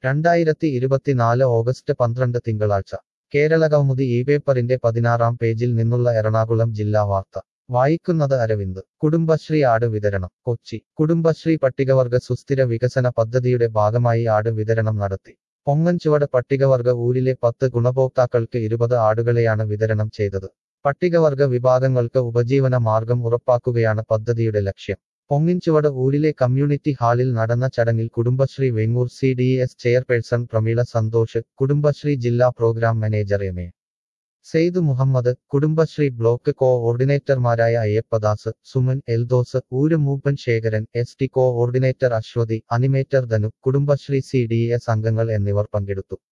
രണ്ടായിരത്തി ഇരുപത്തിനാല് ഓഗസ്റ്റ് പന്ത്രണ്ട് തിങ്കളാഴ്ച കേരള കൗമുദി ഈ പേപ്പറിന്റെ പതിനാറാം പേജിൽ നിന്നുള്ള എറണാകുളം ജില്ലാ വാർത്ത വായിക്കുന്നത് അരവിന്ദ് കുടുംബശ്രീ ആട് വിതരണം കൊച്ചി കുടുംബശ്രീ പട്ടികവർഗ സുസ്ഥിര വികസന പദ്ധതിയുടെ ഭാഗമായി ആട് വിതരണം നടത്തി പൊങ്ങൻചുവട് പട്ടികവർഗ ഊരിലെ പത്ത് ഗുണഭോക്താക്കൾക്ക് ഇരുപത് ആടുകളെയാണ് വിതരണം ചെയ്തത് പട്ടികവർഗ വിഭാഗങ്ങൾക്ക് ഉപജീവന മാർഗം ഉറപ്പാക്കുകയാണ് പദ്ധതിയുടെ ലക്ഷ്യം പൊങ്ങിൻചുവട് ഊരിലെ കമ്മ്യൂണിറ്റി ഹാളിൽ നടന്ന ചടങ്ങിൽ Kudumbashree Vengoor C D S chairperson Prameela Santhosh Kudumbashree ജില്ലാ programme manager M A Sayed Muhammad Kudumbashree block കോഓർഡിനേറ്റർമാരായ അയ്യപ്പദാസ് സുമൻ എൽദോസ് ഊര് മൂപ്പൻ ശേഖരൻ S T coordinator Aswathy animator Dhanu Kudumbashree C D S അംഗങ്ങൾ എന്നിവർ പങ്കെടുത്തു